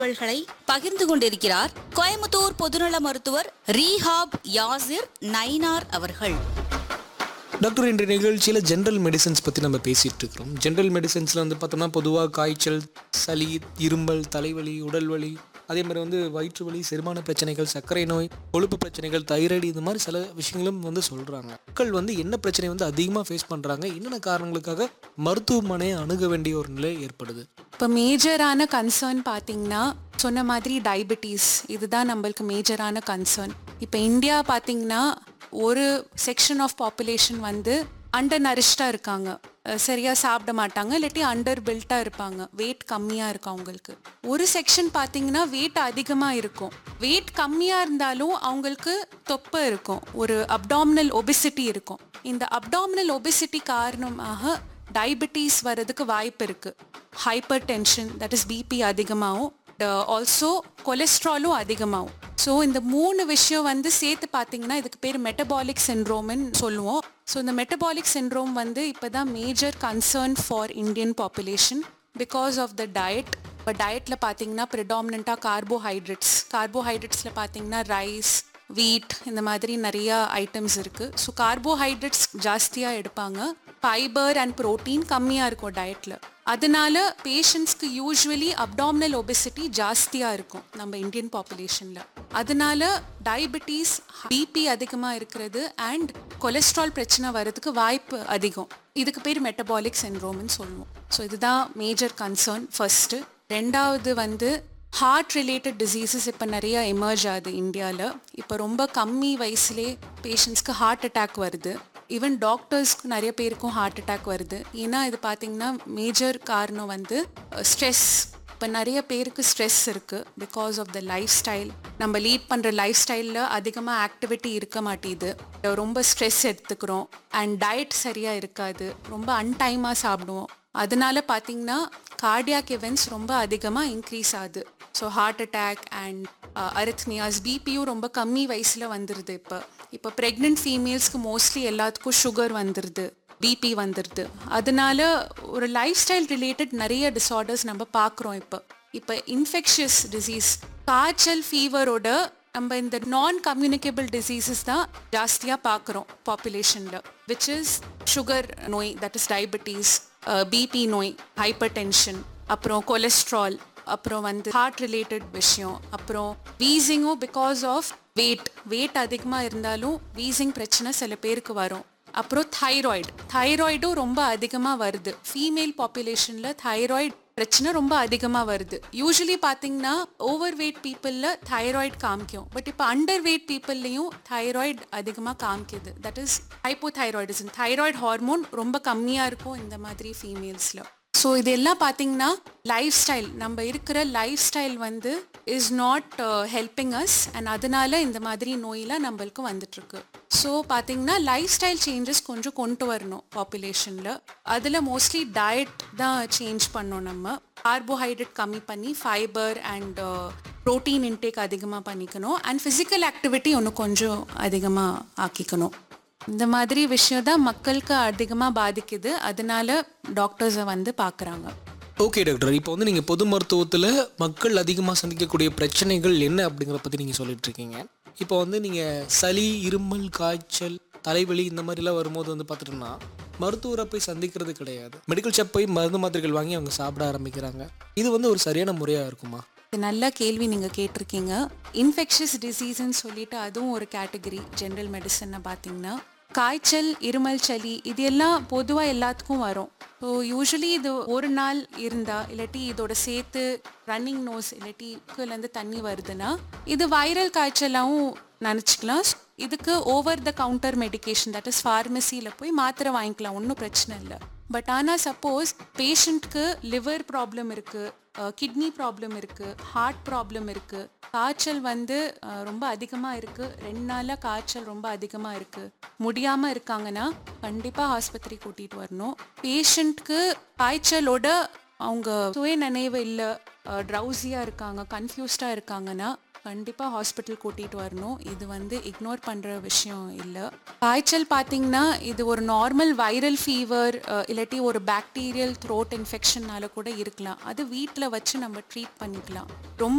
தகவல்களை பகிர்ந்து கொண்டிருக்கிறார் கோயம்புத்தூர் பொதுநல மருத்துவர் ரீஹாப் யாசிர் நைனார் அவர்கள் டாக்டர் இன்றைய நிகழ்ச்சியில் ஜென்ரல் மெடிசன்ஸ் பற்றி நம்ம பேசிகிட்டு இருக்கிறோம் ஜென்ரல் மெடிசன்ஸில் வந்து பார்த்தோம்னா பொதுவாக காய்ச்சல் சளி இருமல் தலைவலி உடல் வலி அதே மாதிரி வந்து வயிற்று வலி செரிமான பிரச்சனைகள் சர்க்கரை நோய் கொழுப்பு பிரச்சனைகள் தைராய்டு இந்த மாதிரி சில விஷயங்களும் வந்து சொல்கிறாங்க மக்கள் வந்து என்ன பிரச்சனை வந்து அதிகமாக ஃபேஸ் பண்ணுறாங்க என்னென்ன காரணங்களுக்காக மருத்துவமனையை அணுக வேண்டிய ஒரு நிலை ஏற்படுது இப்போ மேஜரான கன்சர்ன் பார்த்தீங்கன்னா சொன்ன மாதிரி டயபிட்டிஸ் இதுதான் நம்மளுக்கு மேஜரான கன்சர்ன் இப்போ இந்தியா பார்த்தீங்கன்னா ஒரு செக்ஷன் ஆஃப் பாப்புலேஷன் வந்து அண்டர் நரிஷ்டாக இருக்காங்க அஹ் சரியா சாப்பிட மாட்டாங்க இல்லாட்டி அண்டர் பில்ட்டாக இருப்பாங்க வெயிட் கம்மியாக இருக்கும் அவங்களுக்கு ஒரு செக்ஷன் பார்த்தீங்கன்னா வெயிட் அதிகமாக இருக்கும் வெயிட் கம்மியாக இருந்தாலும் அவங்களுக்கு தொப்பை இருக்கும் ஒரு அப்டாமினல் ஒபிசிட்டி இருக்கும் இந்த அப்டாமினல் ஒபிசிட்டி காரணமாக டயபிட்டிஸ் வர்றதுக்கு வாய்ப்பு இருக்கு hypertension that is BP அதிகமாகும் ஆல்சோ கொலஸ்ட்ராலும் அதிகமாகும் ஸோ இந்த மூணு விஷயம் வந்து சேர்த்து பார்த்தீங்கன்னா இதுக்கு பேர் மெட்டபாலிக் சின்ரோம்னு சொல்லுவோம் ஸோ இந்த மெட்டபாலிக் சின்ரோம் வந்து இப்போ தான் major concern for Indian population because of the diet இப்போ டயட்டில் பார்த்தீங்கன்னா ப்ரிடாமினண்ட்டாக கார்போஹைட்ரேட்ஸ் கார்போஹைட்ரேட்ஸில் பார்த்தீங்கன்னா ரைஸ் வீட் இந்த மாதிரி நிறைய ஐட்டம்ஸ் இருக்குது ஸோ கார்போஹைட்ரேட்ஸ் ஜாஸ்தியாக எடுப்பாங்க ஃபைபர் அண்ட் ப்ரோட்டீன் கம்மியாக இருக்கும் டயட்டில் அதனால பேஷண்ட்ஸ்க்கு யூஸ்வலி அப்டாமினல் ஒபிசிட்டி ஜாஸ்தியாக இருக்கும் நம்ம இந்தியன் பாப்புலேஷனில் அதனால டயபிட்டிஸ் பிபி அதிகமாக இருக்கிறது அண்ட் கொலஸ்ட்ரால் பிரச்சனை வர்றதுக்கு வாய்ப்பு அதிகம் இதுக்கு பேர் மெட்டபாலிக் சின்ரோம்னு சொல்லுவோம் ஸோ இதுதான் மேஜர் கன்சர்ன் ஃபர்ஸ்ட்டு ரெண்டாவது வந்து ஹார்ட் ரிலேட்டட் டிசீசஸ் இப்போ நிறைய எமர்ஜ் ஆகுது இந்தியாவில் இப்போ ரொம்ப கம்மி வயசுலே பேஷண்ட்ஸ்க்கு ஹார்ட் அட்டாக் வருது ஈவன் டாக்டர்ஸ்க்கு நிறைய பேருக்கும் ஹார்ட் அட்டாக் வருது ஏன்னா இது பார்த்தீங்கன்னா மேஜர் காரணம் வந்து ஸ்ட்ரெஸ் இப்போ நிறைய பேருக்கு ஸ்ட்ரெஸ் இருக்குது because of the lifestyle நம்ம லீட் பண்ணுற லைஃப் ஸ்டைலில் அதிகமாக ஆக்டிவிட்டி இருக்க மாட்டேது ரொம்ப ஸ்ட்ரெஸ் எடுத்துக்கிறோம் அண்ட் டயட் சரியாக இருக்காது ரொம்ப அன்டைமாக சாப்பிடுவோம் அதனால பார்த்தீங்கன்னா கார்டியாக் events ரொம்ப அதிகமாக இன்க்ரீஸ் ஆகுது so heart attack and arrhythmias பிபியும் ரொம்ப கம்மி வயசில் வந்துடுது இப்போ இப்போ ப்ரெக்னென்ட் ஃபீமேல்ஸ்க்கு மோஸ்ட்லி எல்லாத்துக்கும் சுகர் வந்துடுது பிபி வந்துடுது அதனால ஒரு லைஃப் ஸ்டைல் ரிலேட்டட் நிறைய டிசார்டர்ஸ் நம்ம பார்க்குறோம் இப்போ இப்போ இன்ஃபெக்ஷியஸ் டிசீஸ் காய்ச்சல் ஃபீவரோட நம்ம இந்த நான் கம்யூனிகபிள் டிசீசஸ் தான் ஜாஸ்தியாக பார்க்குறோம் பாப்புலேஷனில் விச் இஸ் சுகர் நோய் தட் இஸ் டயபிட்டிஸ் பிபி நோய் ஹைப்பர் டென்ஷன் அப்புறம் கொலஸ்ட்ரால் அப்புறம் வந்து ஹார்ட் ரிலேட்டட் விஷயம் அப்புறம் வீசிங்கும் பிகாஸ் ஆஃப் வெயிட் வெயிட் அதிகமாக இருந்தாலும் வீசிங் பிரச்சனை சில பேருக்கு வரும் அப்புறம் தைராய்டு தைராய்டும் ரொம்ப அதிகமாக வருது ஃபீமேல் பாப்புலேஷனில் தைராய்டு பிரச்சனை ரொம்ப அதிகமாக வருது யூஸ்வலி பார்த்தீங்கன்னா ஓவர் வெயிட் பீப்புளில் தைராய்டு காமிக்கும் பட் இப்போ அண்டர் வெயிட் பீப்புள்லையும் தைராய்டு அதிகமாக காமிக்குது that is hypothyroidism thyroid hormone ரொம்ப கம்மியாக இருக்கும் இந்த மாதிரி ஃபீமேல்ஸில் ஸோ இதெல்லாம் பார்த்தீங்கன்னா லைஃப் ஸ்டைல் நம்ம இருக்கிற லைஃப் ஸ்டைல் வந்து is not helping us and அதனால இந்த மாதிரி நோயெலாம் நம்மளுக்கு வந்துட்டுருக்கு ஸோ பார்த்தீங்கன்னா லைஃப் ஸ்டைல் சேஞ்சஸ் கொஞ்சம் கொண்டு வரணும் பாப்புலேஷனில் அதில் மோஸ்ட்லி டயட் தான் சேஞ்ச் பண்ணோம் நம்ம கார்போஹைட்ரேட் கம்மி பண்ணி ஃபைபர் அண்ட் ப்ரோட்டீன் இன்டேக் அதிகமாக பண்ணிக்கணும் அண்ட் ஃபிசிக்கல் ஆக்டிவிட்டி ஒன்று கொஞ்சம் அதிகமாக ஆக்கிக்கணும் இந்த மாதிரி விஷயம் தான் மக்களுக்கு அதிகமாக பாதிக்குது அதனால டாக்டர்ஸை வந்து பார்க்குறாங்க ஓகே டாக்டர் இப்போ வந்து நீங்கள் பொது மருத்துவத்தில் மக்கள் அதிகமாக சந்திக்கக்கூடிய பிரச்சனைகள் என்ன அப்படிங்கிறத பற்றி நீங்கள் சொல்லிட்டு இருக்கீங்க இப்போ வந்து நீங்கள் சளி இருமல் காய்ச்சல் தலைவலி இந்த மாதிரிலாம் வரும்போது வந்து பார்த்துட்டோம்னா மருத்துவரை போய் சந்திக்கிறது கிடையாது மெடிக்கல் ஷாப் போய் மருந்து மாத்திரைகள் வாங்கி அவங்க சாப்பிட ஆரம்பிக்கிறாங்க இது வந்து ஒரு சரியான முறையாக இருக்குமா இது நல்ல கேள்வி நீங்கள் கேட்டிருக்கீங்க இன்ஃபெக்ஷஸ் டிசீஸ்ன்னு சொல்லிட்டு அதுவும் ஒரு கேட்டகரி ஜென்ரல் மெடிசனை பார்த்தீங்கன்னா காய்ச்சல் இருமல் சளி இது எல்லாம் பொதுவாக எல்லாத்துக்கும் வரும் ஸோ யூஸ்வலி இது ஒரு நாள் இருந்தா இல்லாட்டி இதோட சேர்த்து ரன்னிங் நோஸ் இல்லாட்டி மூக்குலேருந்து தண்ணி வருதுன்னா இது வைரல் காய்ச்சலாகவும் நினச்சிக்கலாம் இதுக்கு over the counter medication that is ஃபார்மசியில் போய் மாத்திரை வாங்கிக்கலாம் ஒன்றும் பிரச்சனை இல்லை பட் ஆனால் சப்போஸ் பேஷண்ட்க்கு லிவர் ப்ராப்ளம் இருக்குது கிட்னி ப்ராப்ளம் இருக்குது ஹார்ட் ப்ராப்ளம் இருக்குது காய்ச்சல் வந்து அஹ், ரொம்ப அதிகமாக இருக்குது ரெண்டு நாளாக காய்ச்சல் ரொம்ப அதிகமாக இருக்குது முடியாமல் இருக்காங்கன்னா கண்டிப்பாக ஆஸ்பத்திரி கூட்டிகிட்டு வரணும் பேஷண்ட்க்கு காய்ச்சலோட அவங்க சுய நினைவு இல்லை ட்ரௌசியாக இருக்காங்க கன்ஃபியூஸ்டாக இருக்காங்கன்னா கண்டிப்பாக ஹாஸ்பிட்டல் கூட்டிகிட்டு வரணும் இது வந்து இக்னோர் பண்ணுற விஷயம் இல்லை காய்ச்சல் பார்த்தீங்கன்னா இது ஒரு நார்மல் வைரல் ஃபீவர் இல்லாட்டி ஒரு பாக்டீரியல் த்ரோட் இன்ஃபெக்ஷன்னால கூட இருக்கலாம் அது வீட்டில் வச்சு நம்ம ட்ரீட் பண்ணிக்கலாம் ரொம்ப